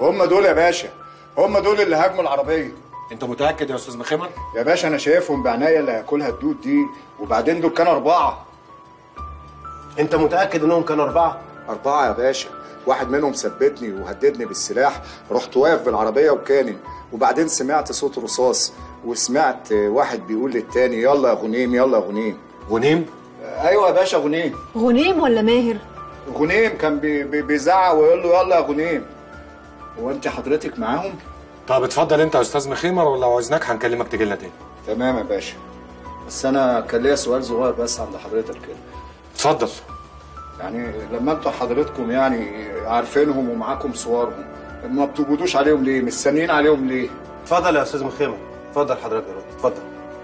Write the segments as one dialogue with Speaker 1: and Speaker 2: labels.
Speaker 1: هم دول يا باشا هم دول اللي هاجموا العربيه
Speaker 2: انت متاكد يا استاذ مخمر
Speaker 1: يا باشا انا شايفهم بعناية اللي هياكلها الدود دي وبعدين دول كانوا اربعه
Speaker 3: انت متاكد انهم كانوا اربعه
Speaker 1: اربعه يا باشا واحد منهم ثبتني وهددني بالسلاح رحت واقف بالعربيه وكانن وبعدين سمعت صوت رصاص وسمعت واحد بيقول للتاني يلا يا غنيم يلا يا غنيم
Speaker 2: غنيم
Speaker 1: ايوه يا باشا غنيم
Speaker 4: غنيم ولا ماهر
Speaker 1: غنيم كان بي بي بيزعق ويقول له يلا يا غنيم هو انت حضرتك معاهم
Speaker 2: طب اتفضل انت يا استاذ مخيمر ولو عاوزناك هنكلمك تجي لنا تاني
Speaker 1: تمام يا باشا بس انا كان ليا سؤال صغير بس عند حضرتك كده
Speaker 2: اتفضل
Speaker 1: يعني لما انتوا حضرتكم يعني عارفينهم ومعاكم صورهم ما بتقبضوش عليهم ليه مستنيين عليهم ليه
Speaker 3: اتفضل يا استاذ مخيمه اتفضل حضرتك دلوقتي اتفضل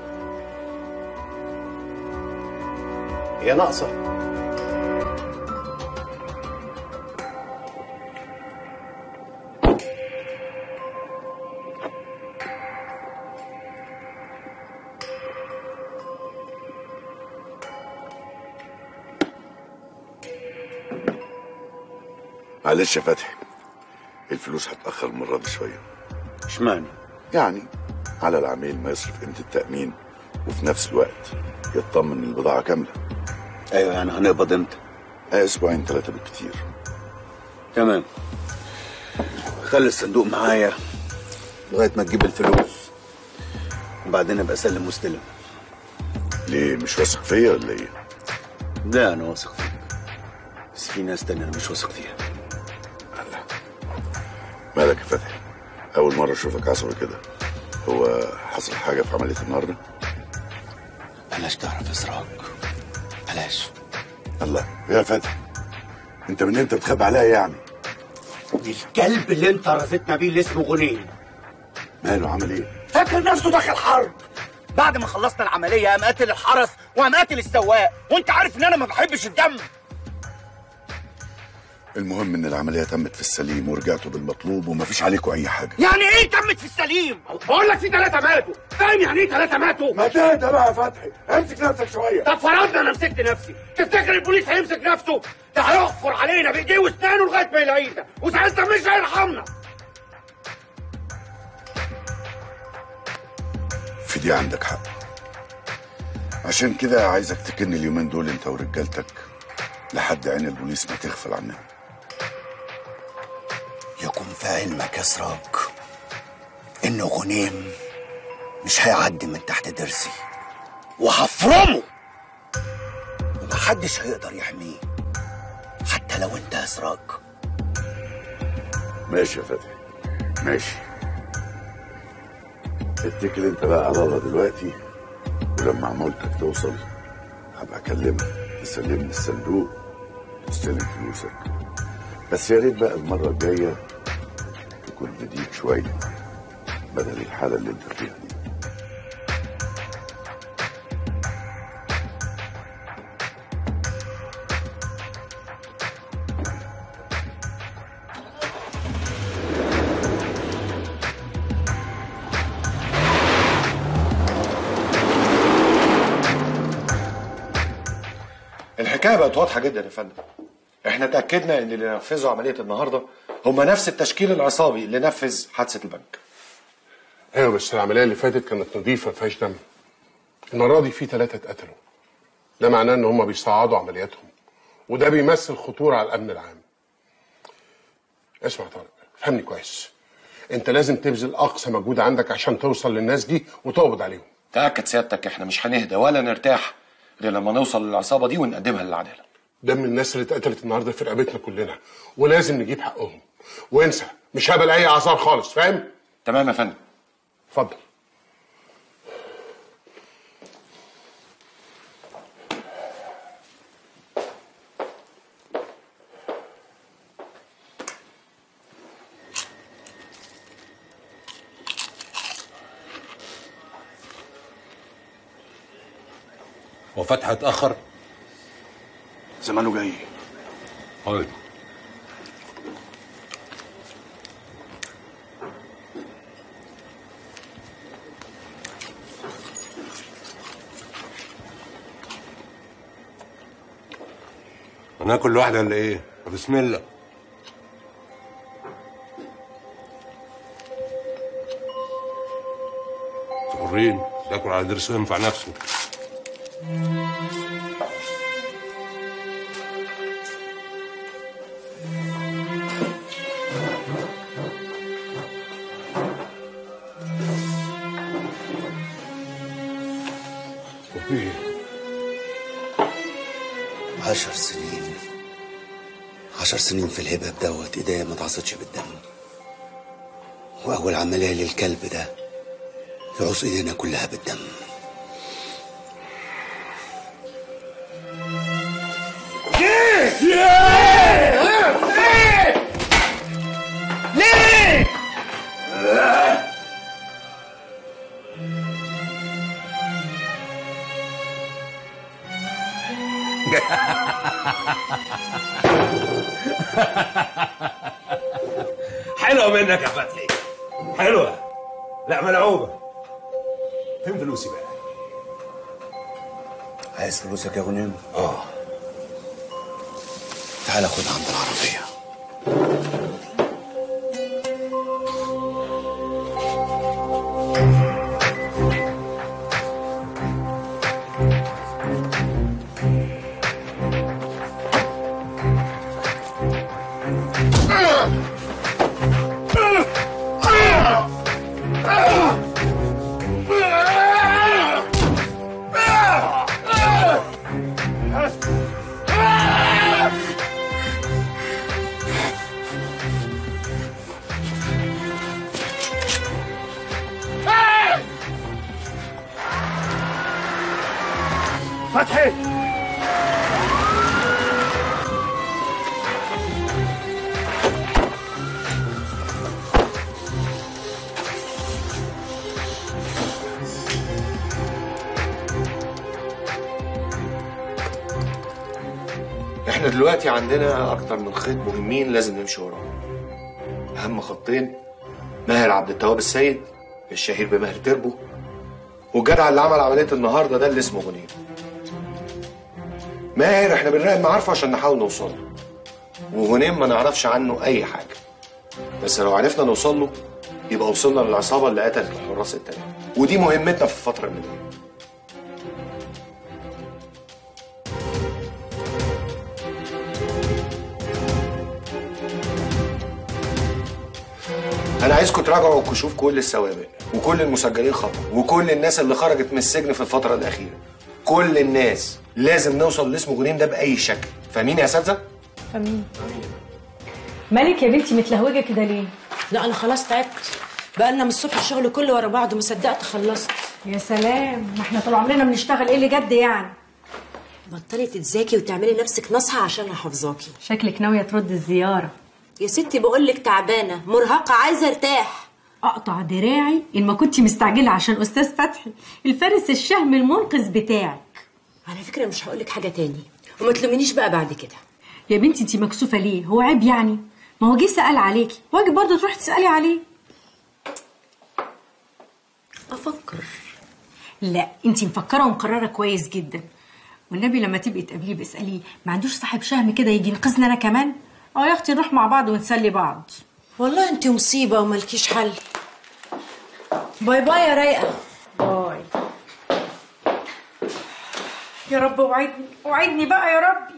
Speaker 3: هي ناقصه
Speaker 5: معلش يا فتحي الفلوس هتأخر المرة دي شوية
Speaker 6: اشمعنى؟
Speaker 5: يعني على العميل ما يصرف قيمة التأمين وفي نفس الوقت يطمن ان البضاعة كاملة
Speaker 6: ايوه يعني هنقبض امتى؟
Speaker 5: آه، اسبوعين ثلاثة بالكتير
Speaker 6: تمام خلي الصندوق معايا لغايه ما تجيب الفلوس وبعدين ابقى سلم واستلم
Speaker 5: ليه مش واثق فيا ولا ايه؟
Speaker 6: لا انا واثق فيك بس في ناس تانية انا مش واثق فيها
Speaker 5: مالك يا فتحي؟ أول مرة أشوفك عصبي كده هو حصل حاجة في عملية النهاردة؟
Speaker 6: بلاش تعرف اسراك بلاش
Speaker 5: الله يا فتحي أنت من أنت بتخبي عليا يعني
Speaker 7: الكلب اللي انت رزتنا بيه اللي اسمه غنيم
Speaker 5: ماله عمل إيه؟
Speaker 7: فاكر نفسه داخل حرب بعد ما خلصنا العملية قام قاتل الحرس وقام قاتل السواق وانت عارف ان انا ما بحبش الدم
Speaker 5: المهم إن العملية تمت في السليم ورجعتوا بالمطلوب ومفيش عليكم أي حاجة
Speaker 7: يعني ايه تمت في السليم بقول لك في ثلاثة ماتوا فاهم يعني ايه ثلاثة ماتوا
Speaker 5: ما تهدى بقى يا فتحي امسك نفسك شوية
Speaker 7: طب فرضنا انا مسكت نفسي تفتكر البوليس هيمسك نفسه ده هيحفر علينا بايديه واسنانه لغايه ما يلاقينا وساعتها مش هيرحمنا
Speaker 5: في دي عندك حق عشان كده عايزك تكن اليومين دول انت ورجالتك لحد عين البوليس ما تغفل عنهم
Speaker 7: يكون في علمك يا سراج انه غنيم مش هيعدي من تحت ضرسي وهفرمه ومحدش هيقدر يحميه حتى لو انت يا سراج
Speaker 5: ماشي يا فتحي ماشي اتكل انت بقى على الله دلوقتي ولما عمولتك توصل هبقى اكلمك تسلمني الصندوق تستلم فلوسك بس يا ريت بقى المرة الجاية تكون هديك شوية بدل الحالة اللي انت فيها دي
Speaker 2: الحكايه بقت واضحه جدا يا فندم احنا اتاكدنا ان اللي نفذوا عمليه النهارده هم نفس التشكيل العصابي اللي نفذ حادثه البنك
Speaker 8: ايوه بس العمليه اللي فاتت كانت نظيفه ما فيهاش دم المره دي في ثلاثه اتقتلوا ده معناه ان هم بيصعدوا عملياتهم وده بيمثل خطوره على الامن العام اسمع يا طارق فهمني كويس انت لازم تبذل اقصى مجهود عندك عشان توصل للناس دي وتقبض عليهم
Speaker 2: تاكد سيادتك احنا مش هنهدى ولا نرتاح غير لما نوصل للعصابه دي ونقدمها للعداله
Speaker 8: دم الناس اللي اتقتلت النهارده في رقبتنا كلنا ولازم نجيب حقهم وانسى مش هقبل اي اعذار خالص فاهم
Speaker 2: تمام يا فندم
Speaker 8: اتفضل
Speaker 9: هو فتحي اتأخر؟
Speaker 5: زمانه جاي
Speaker 9: طيب هناكل لوحدي ولا ايه؟ بسم الله حرين ياكل على ضرسه ينفع نفسه وفي إيه؟
Speaker 7: عشر سنين عشر سنين في الهباب دوت ايديا ما اتعصتش بالدم واول عمليه للكلب ده يعوز ايدينا كلها بالدم
Speaker 4: حلوة منك يا فتحي حلوة لا ملعوبة فين فلوسي بقى؟
Speaker 7: عايز فلوسك يا غنيم
Speaker 4: اه
Speaker 7: تعال خدها عند العربيه
Speaker 4: فتحي
Speaker 2: احنا دلوقتي عندنا اكتر من خيط مهمين لازم نمشي وراهم اهم خطين ماهر عبد التواب السيد الشهير بماهر تربو والجدع اللي عمل عمليه النهارده ده اللي اسمه غنيم ماهر احنا بنراقب معارفه عشان نحاول نوصل له وغنيم ما نعرفش عنه اي حاجه بس لو عرفنا نوصل له يبقى وصلنا للعصابه اللي قتلت الحراس التانية ودي مهمتنا في الفتره اللي جايه انا عايزكم تراجعوا كشوف كل السوابق وكل المسجلين خطر وكل الناس اللي خرجت من السجن في الفتره الاخيره كل الناس لازم نوصل لاسم غنيم ده باي شكل فاهمين يا اساتذه
Speaker 10: امين مالك يا بنتي متلهوجه كده ليه
Speaker 11: لا انا خلاص تعبت بقالنا من الصبح الشغل كله ورا بعض وما صدقت خلصت
Speaker 10: يا سلام ما احنا طول عمرنا بنشتغل ايه اللي جد يعني
Speaker 11: بطلي تتذاكي وتعملي نفسك ناصحه عشان حافظاكي
Speaker 10: شكلك ناويه ترد الزياره
Speaker 11: يا ستي بقول لك تعبانه مرهقه عايزه ارتاح
Speaker 10: اقطع دراعي ان ما كنتي مستعجله عشان استاذ فتحي الفارس الشهم المنقذ بتاعك
Speaker 11: على فكره مش هقول لك حاجه تاني وما تلومينيش بقى بعد كده
Speaker 10: يا بنتي انتي مكسوفه ليه هو عيب يعني ما هو جه سال عليكي واجب برضه تروحي تسالي عليه
Speaker 11: افكر
Speaker 10: لا انتي مفكره ومقرره كويس جدا والنبي لما تبقي تقابليه باساليه ما عندوش صاحب شهم كده يجي ينقذنا انا كمان اه يا اختي نروح مع بعض ونسلي بعض
Speaker 11: والله انت مصيبه وملكيش حل باي باي يا رايقه
Speaker 10: باي يا رب وعدني وعدني بقى يا ربي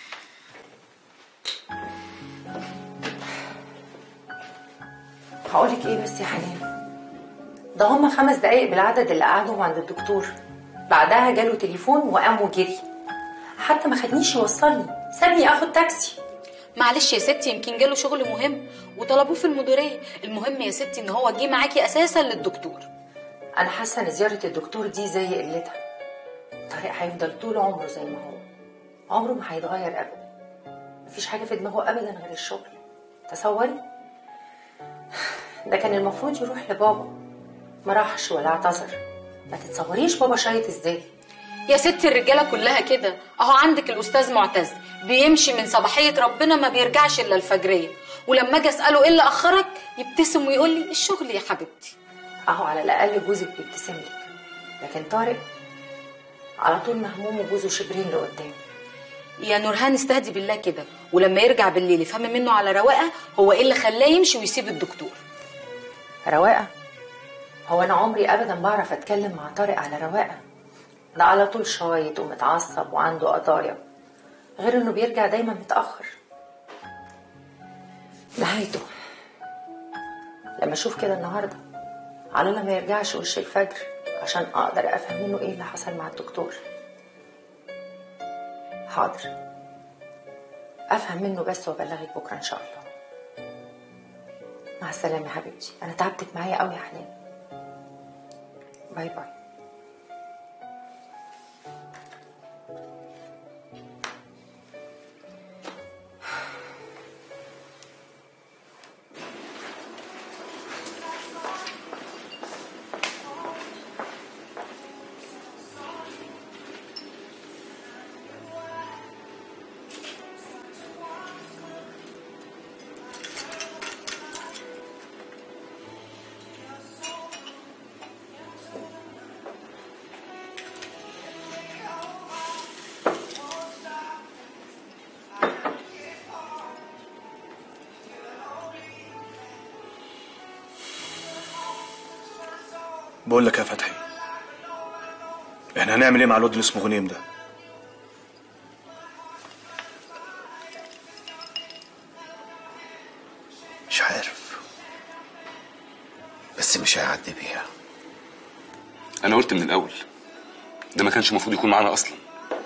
Speaker 12: هقولك ايه بس يا حنان ده هما خمس دقايق بالعدد اللي قعدهم عند الدكتور بعدها جاله تليفون وقام وجري حتى ما خدنيش يوصلني سابني اخد تاكسي
Speaker 13: معلش يا ستي يمكن جاله شغل مهم وطلبوه في المديريه المهم يا ستي ان هو جه معاكي اساسا للدكتور
Speaker 12: انا حاسه ان زياره الدكتور دي زي قلتها طارق هيفضل طول عمره زي ما هو عمره ما هيتغير ابدا مفيش حاجه في دماغه ابدا غير الشغل تصوري ده كان المفروض يروح لبابا ما راحش ولا اعتذر ما تتصوريش بابا شايط ازاي
Speaker 13: يا ستي الرجاله كلها كده اهو عندك الاستاذ معتز بيمشي من صباحيه ربنا ما بيرجعش الا الفجريه ولما اجي اساله ايه اللي اخرك يبتسم ويقول لي الشغل يا حبيبتي
Speaker 12: اهو على الاقل جوزك بيبتسم لك لكن طارق على طول مهموم وجوزه شبرين لقدام
Speaker 13: يا نورهان استهدي بالله كده ولما يرجع بالليل يفهم منه على رواقه هو ايه اللي خلاه يمشي ويسيب الدكتور
Speaker 12: رواقه هو انا عمري ابدا بعرف اتكلم مع طارق على رواقه ده على طول شايط ومتعصب وعنده قضايا غير انه بيرجع دايما متاخر نهايته لما اشوف كده النهارده على الله ما يرجعش وش الفجر عشان اقدر افهم منه ايه اللي حصل مع الدكتور حاضر افهم منه بس وابلغك بكره ان شاء الله مع السلامه يا حبيبتي انا تعبتك معايا قوي يا حنان باي باي
Speaker 14: بقول لك يا فتحي احنا هنعمل ايه مع الواد اللي اسمه غنيم ده
Speaker 7: مش عارف بس مش هيعدي بيها
Speaker 15: انا قلت من الاول ده ما كانش المفروض يكون معانا اصلا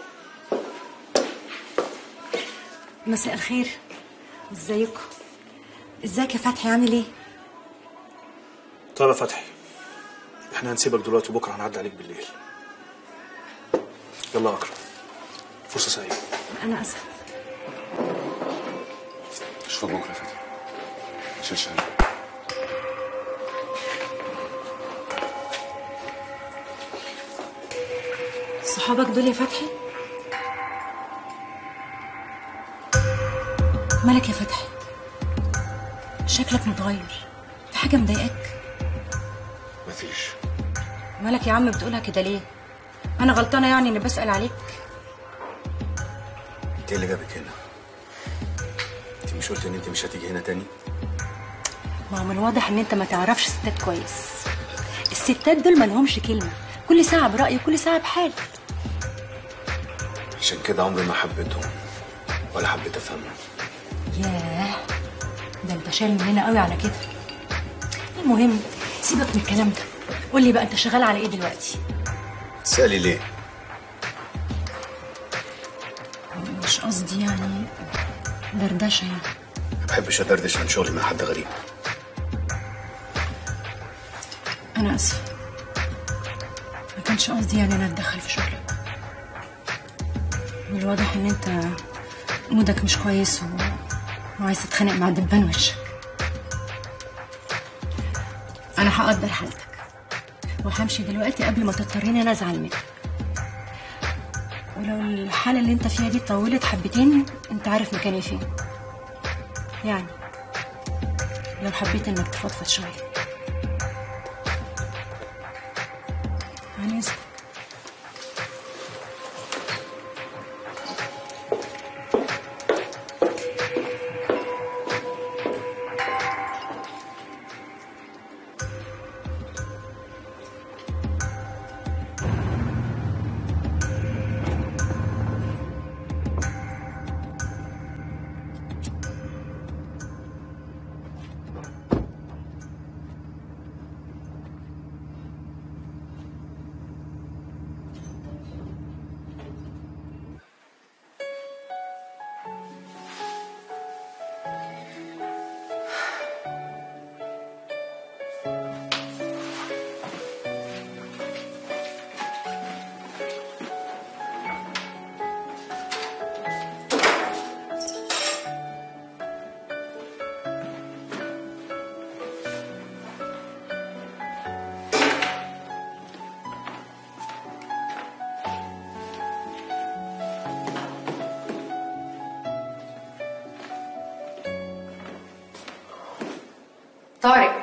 Speaker 11: مساء الخير ازيكم ازيك يا فتحي عامل ايه
Speaker 14: طيب يا فتحي احنا هنسيبك دلوقتي وبكره هنعدي عليك بالليل يلا يا اكرم فرصه سعيده
Speaker 11: انا اسف
Speaker 15: اشوفك بكره يا فتحي شيل شيل
Speaker 11: صحابك دول يا فتحي مالك يا فتحي شكلك متغير في حاجه مضايقاك
Speaker 2: مفيش
Speaker 11: مالك يا عم بتقولها كده ليه انا غلطانه يعني اني بسال عليك
Speaker 7: انت ايه اللي جابك هنا انت مش قلت ان انت مش هتيجي هنا تاني
Speaker 11: ما هو من الواضح ان انت ما تعرفش ستات كويس الستات دول ما لهمش كلمه كل ساعه براي وكل ساعه بحال
Speaker 7: عشان كده عمري ما حبيتهم ولا حبيت افهمهم
Speaker 11: ياه ده انت شايل مننا قوي على كده المهم سيبك من الكلام ده قول لي بقى انت شغال على ايه دلوقتي
Speaker 7: تسالي ليه
Speaker 11: مش قصدي يعني دردشه يعني
Speaker 7: ما بحبش ادردش عن شغلي مع حد غريب
Speaker 11: انا اسفه ما كانش قصدي يعني انا اتدخل في شغلك من الواضح ان انت مودك مش كويس و... وعايز تتخانق مع دبان وشك انا هقدر حالتك وهمشي دلوقتي قبل ما تضطريني انا ازعل منك ولو الحالة اللي انت فيها دي طولت حبتين انت عارف مكاني فين يعني لو حبيت انك تفضفض شوية عن اذنك
Speaker 12: طارق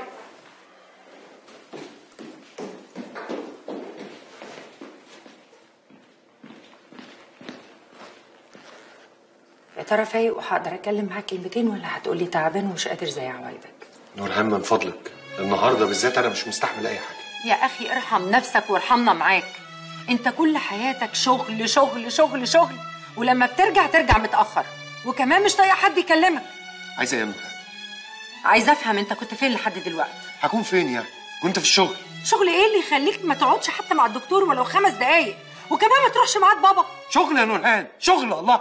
Speaker 12: يا ترى فايق وهقدر اتكلم معاك كلمتين ولا هتقولي تعبان ومش قادر زي عوايدك
Speaker 2: نورهان من فضلك النهارده بالذات انا مش مستحمل اي حاجه
Speaker 12: يا اخي ارحم نفسك وارحمنا معاك انت كل حياتك شغل شغل شغل شغل ولما بترجع ترجع متاخر وكمان مش طايق حد يكلمك
Speaker 2: عايزه ايه يا نور
Speaker 12: عايزه افهم انت كنت فين لحد دلوقتي
Speaker 2: هكون فين يعني كنت في الشغل
Speaker 12: شغل ايه اللي يخليك ما تقعدش حتى مع الدكتور ولو خمس دقايق وكمان ما تروحش معاك بابا
Speaker 2: شغل يا نورهان شغل الله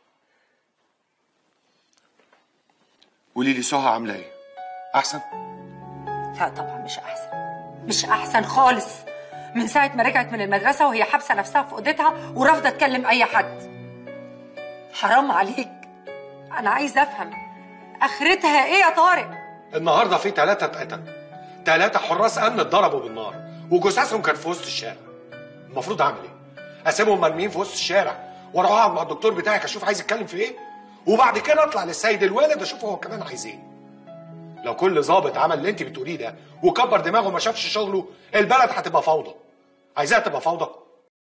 Speaker 2: قولي لي سهى عامله ايه احسن
Speaker 12: لا طبعا مش احسن مش احسن خالص من ساعه ما رجعت من المدرسه وهي حابسه نفسها في اوضتها ورافضه تكلم اي حد حرام عليك انا عايزه افهم اخرتها ايه يا طارق
Speaker 2: النهارده في ثلاثة اتقتلوا ثلاثة حراس امن اتضربوا بالنار وجثثهم كان في وسط الشارع المفروض اعمل ايه؟ اسيبهم مرميين في وسط الشارع واروح اقعد مع الدكتور بتاعك اشوف عايز يتكلم في ايه؟ وبعد كده اطلع للسيد الوالد اشوف هو كمان عايز ايه؟ لو كل ظابط عمل اللي انت بتقوليه ده وكبر دماغه وما شافش شغله البلد هتبقى فوضى عايزاها تبقى فوضى